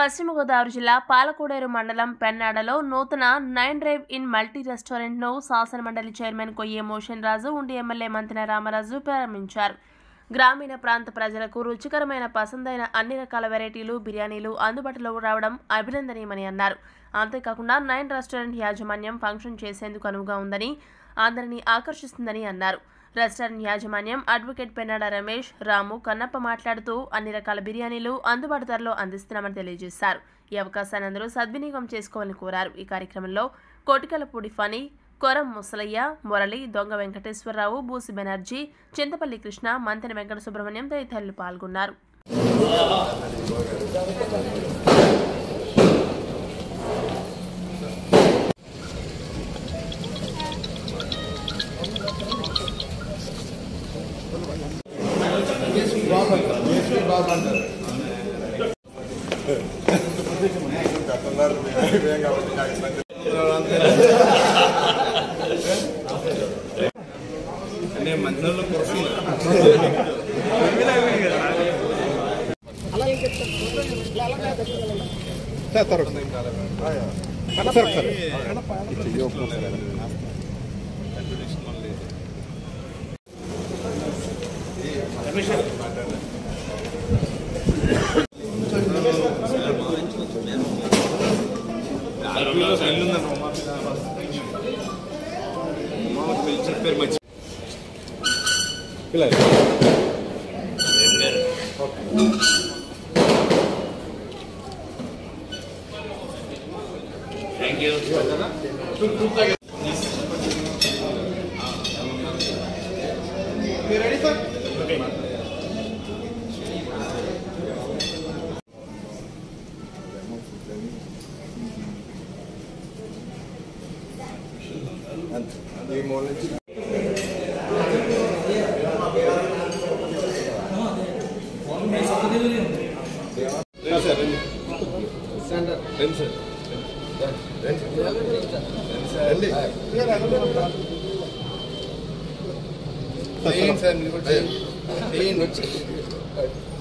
పశ్చిమ గోదావరి జిల్లా పాలకోడేరు మండలం పెన్నాడలో నూతన నైన్ డ్రైవ్ ఇన్ మల్టీ రెస్టారెంట్ను శాసనమండలి చైర్మన్ కొయ్యే మోషన్ రాజు ఉండి ఎమ్మెల్యే మంతిన రామరాజు ప్రారంభించారు గ్రామీణ ప్రాంత ప్రజలకు రుచికరమైన పసందైన అన్ని రకాల వెరైటీలు బిర్యానీలు అందుబాటులో రావడం అభినందనీయమని అన్నారు అంతేకాకుండా నైన్ రెస్టారెంట్ యాజమాన్యం ఫంక్షన్ చేసేందుకు అనువుగా ఉందని అందరినీ ఆకర్షిస్తుందని అన్నారు రెస్టారెంట్ యాజమాన్యం అడ్వకేట్ పెన్నాడ రమేష్ రాము కన్నప్ప మాట్లాడుతూ అన్ని రకాల బిర్యానీలు అందుబాటు ధరలో అందిస్తున్నామని తెలియజేశారు ఈ అవకాశాన్ని అందరూ సద్వినియోగం చేసుకోవాలని కోరారు ఈ కార్యక్రమంలో కోటికలపూడి ఫణి కొరం ముసలయ్య మురళి దొంగ వెంకటేశ్వరరావు బూసి బెనర్జీ చింతపల్లి కృష్ణ మంతెన వెంకట సుబ్రహ్మణ్యం తదితరులు పాల్గొన్నారు అంటే మందిరంలో కుర్చీ చెప్పారు మంచి ఈ మూల నుంచి రండి సార్ మీరు కూడా చేయండి. చేయండి వచ్చి